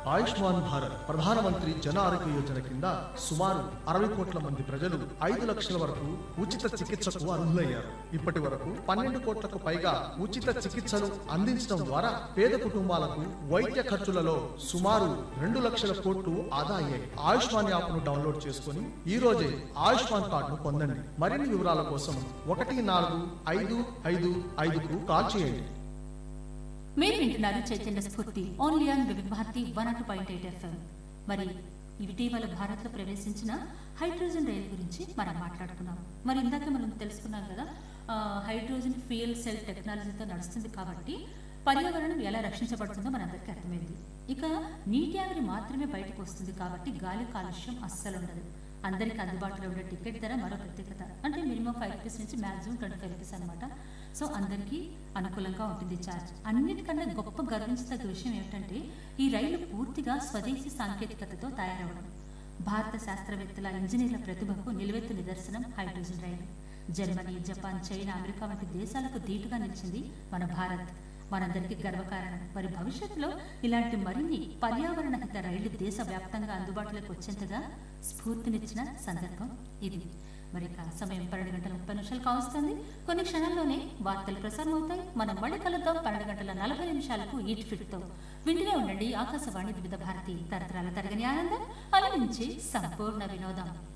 ఆయుష్మాన్ భారత్ ప్రధానమంత్రి జన ఆరోగ్య యోజన కింద సుమారు అరవై కోట్ల మంది ప్రజలు ఐదు లక్షల వరకు ఉచిత చికిత్సకు అర్హులయ్యారు ఇప్పటి వరకు పన్నెండు కోట్లకు పైగా ఉచిత చికిత్సలు అందించడం ద్వారా పేద కుటుంబాలకు వైద్య ఖర్చులలో సుమారు రెండు లక్షల కోట్లు ఆదా అయ్యాయి ఆయుష్మాన్ యాప్ ను డౌన్లోడ్ చేసుకుని ఈ రోజే ఆయుష్మాన్ కార్డును పొందండి మరిన్ని వివరాల కోసం ఒకటి నాలుగు ఐదు ఐదు ఐదుకు కాల్ చేయండి మీరు వింటున్నారు చైతన్య స్ఫూర్తి only on Vividh Bharati one అటు పాయింట్ ఎయిట్ ఎఫ్ఎం మరి ఇటీవల భారత్లో ప్రవేశించిన హైడ్రోజన్ రైలు గురించి మనం మాట్లాడుకున్నాం మరి ఇందాక మనం తెలుసుకున్నాం కదా ఆ, హైడ్రోజన్ ఫ్యూయల్ సెల్ టెక్నాలజీతో నడుస్తుంది కాబట్టి పర్యావరణం ఎలా రక్షించబడుతుందో మనందరికీ అర్థమైంది ఇక నీటి ఆవిరి మాత్రమే బయటకు వస్తుంది కాబట్టి గాలి కాలుష్యం అస్సలు ఉండదు అందరికి అందుబాటులో ఉండే టికెట్ ధర మరో ప్రత్యేకత అంటే మినిమం ఫైవ్ రూపీస్ నుంచి మాక్సిమం ట్వంటీ ఫైవ్ రూపీస్ అనమాట సో అందరికీ అనుకూలంగా ఉంటుంది ఛార్జ్ అన్నిటికన్నా గొప్ప గర్వించదగ్గ విషయం ఏమిటంటే ఈ రైలు పూర్తిగా స్వదేశీ సాంకేతికతతో తయారవడం భారత శాస్త్రవేత్తల ఇంజనీర్ల ప్రతిభకు నిలువెత్తు నిదర్శనం హైడ్రోజన్ రైలు జర్మనీ జపాన్ చైనా అమెరికా వంటి దేశాలకు ధీటుగా నిలిచింది మన భారత్ మనందరికీ గర్వకారణం మరి భవిష్యత్తులో ఇలాంటి మరిన్ని పర్యావరణ హిత రైళ్లు దేశవ్యాప్తంగా అందుబాటులోకి వచ్చేంతగా స్ఫూర్తినిచ్చిన సందర్భం ఇది మరి ఇక సమయం పన్నెండు గంటల ముప్పై నిమిషాలు కావస్తుంది కొన్ని క్షణాల్లోనే వార్తలు ప్రసారం అవుతాయి మనం మళ్ళీ కలుద్దాం పన్నెండు గంటల నలభై నిమిషాలకు ఈట్ ఫిట్ తో వింటూనే ఉండండి ఆకాశవాణి వివిధ భారతి తరతరాల తరగని ఆనందం అలరించి సంపూర్ణ వినోదం